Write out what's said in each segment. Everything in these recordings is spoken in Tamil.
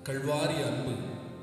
கல்வாரி அன்பு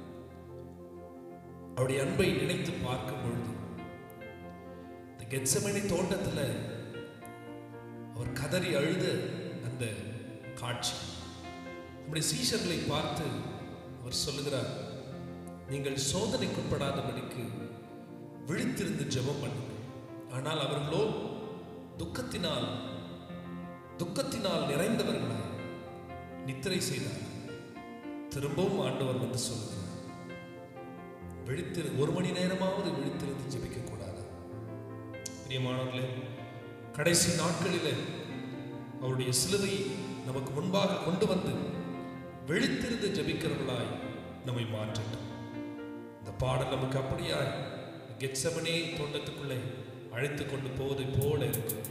அவருடைய அன்பை நினைத்து பார்க்கும் பொழுது இந்த கெட்சமணி தோட்டத்தில் அவர் கதறி அழுத அந்த காட்சி நம்முடைய சீஷர்களை பார்த்து அவர் சொல்லுகிறார் நீங்கள் சோதனைக்குட்படாதபடிக்கு விழித்திருந்து ஜெபம் பண்ணுங்கள் ஆனால் அவர்களோ துக்கத்தினால் துக்கத்தினால் நிறைந்தவர்களாய் நித்திரை செய்தார் திரும்பவும் ஆண்டவர் வந்து சொல்லுகிறார் விழித்திரு ஒரு மணி நேரமாவது விழித்திருந்து ஜெபிக்க கூடாது பிரியமானவர்களே கடைசி நாட்களிலே அவருடைய சிலுவையை நமக்கு முன்பாக கொண்டு வந்து விழித்திருந்து ஜெபிக்கிறவர்களாய் நம்மை மாற்றட்டும் இந்த பாடல் நமக்கு அப்படியாய் கெட்சமனே தோட்டத்துக்குள்ளே அழைத்து கொண்டு போவதை போல இருக்கும்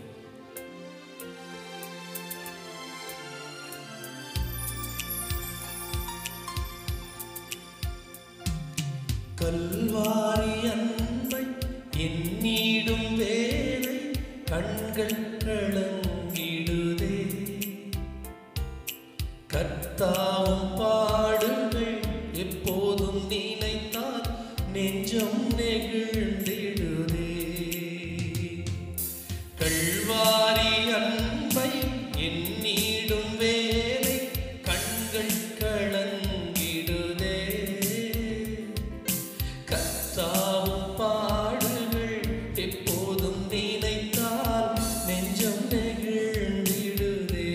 கல்வாரி அன்பை எண்ணிடும் வேலை கண்கள் கலங்கிடுதே கர்த்தாவும் பாடுங்கள் எப்போதும் நினைத்தால் நெஞ்சம் நெகிழ்ந்திடுதே கல்வாரி அன்பை எண்ணிடும் வேலை கண்கள் கலங்கிடுதே கத்தாவும் பாடுகள் எப்போதும் நினைத்தால் நெஞ்சம் நெகிழ்ந்திடுதே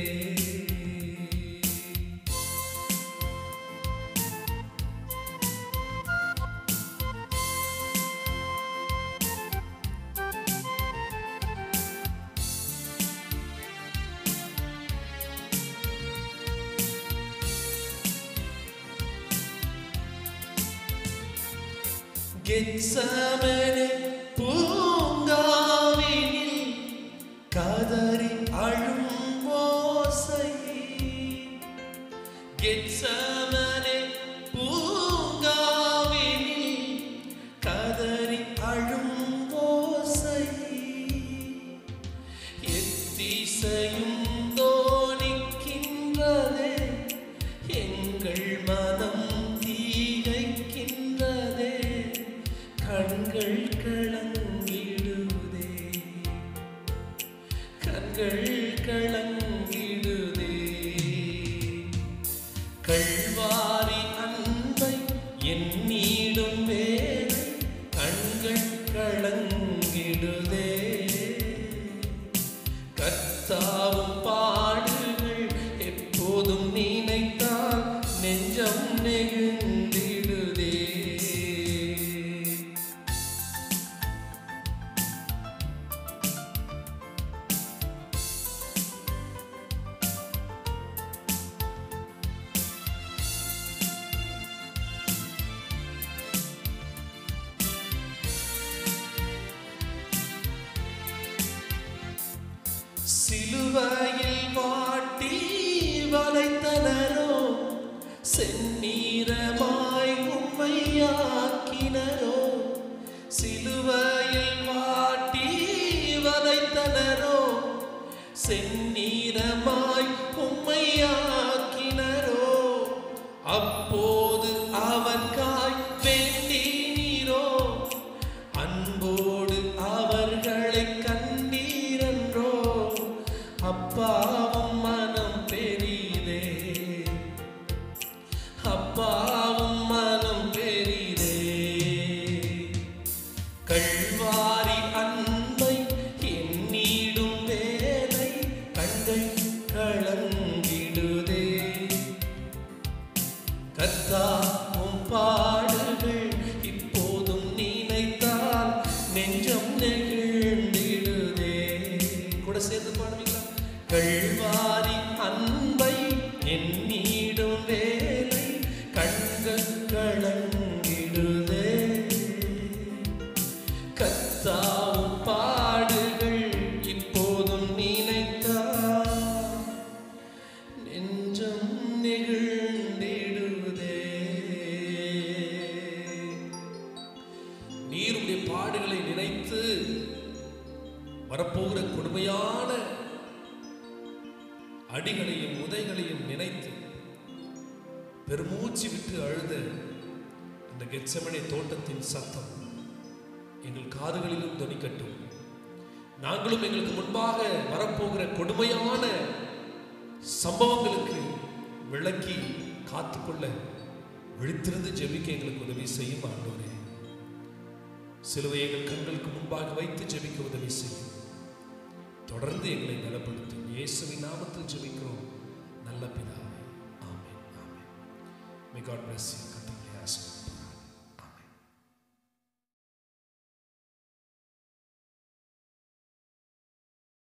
கெத்சமனே பூங்காவினில் கதறி அழும் ஓசை கெத்சமனே பூங்காவினில் கதறி அழும் ஓசை எத்திசையும் தோணிக்கின்றதே எங்கள் மனம் தீகைக்கின்றதே கண்கள் கலங்கிடுதே கண்கள் கலங்கிடுதே கள்வாரி அன்பை எண்ணிடும் வேலை கண்கள் கலங்கிடுதே கர்த்தாவும் பாடுகள் எப்போதும் நினைத்தால் நெஞ்சம் நெகிழ்ந்திடுதே சிலுவையில் வாட்டி வளைத்தனரோ செந்நீரமாய் உம்மையாக்கினரோ சிலுவையில் வாட்டி வளைத்தனரோ செந்நீரமாய் உம்மையாக்கினரோ அப்போது அவர்காய் வேண்டினீரோ அன்போடு அவர்களை கண்டீரன்றோ அப்பாவும் மனம் பெரிதே அப்பாவும் மனம் பெரிதே கள்வாரி அன்பை எண்ணிடும் வேலை கண்கள் கலங்கிடுதே கத்தாவும் பாடுகள் இப்போதும் நினைத்தால் நெஞ்சம் நெகிழ்ந்திடுதே கூட சேர்ந்து பாடுவீங்களா கள்வாரி அன்பை எண்ணிடும் வேலை கண்கள் கலங்கிடுதே கத்தாவும் பாடுகள் இப்போதும் நினைத்தால் நெஞ்சம் நெகிழ்ந்திடுதே நீருடைய பாடுகளை நினைத்து வரப்போகிற கொடுமையான அடிகளையும் உதைகளையும் நினைத்து பெருமூச்சு விட்டு அழுத அந்த கெச்சமனை தோட்டத்தின் சத்தம் எங்கள் காதுகளிலும் தொனிக்கட்டும் நாங்களும் எங்களுக்கு முன்பாக வரப்போகிற கொடுமையான சம்பவங்களுக்கு விளக்கி காத்துக்கொள்ள விழித்திருந்து ஜெபிக்க எங்களுக்கு உதவி செய்யும் ஆண்டவரே சிலுவை எங்கள் கண்களுக்கு முன்பாக வைத்து ஜெபிக்க உதவி செய்யும் தொடர்ந்து எங்களை நலப்படுத்தும் இயேசுவின் நாமத்தில் ஜெபிக்கிறோம் நல்ல பிதாவே amen amen may God bless you கர்த்தர்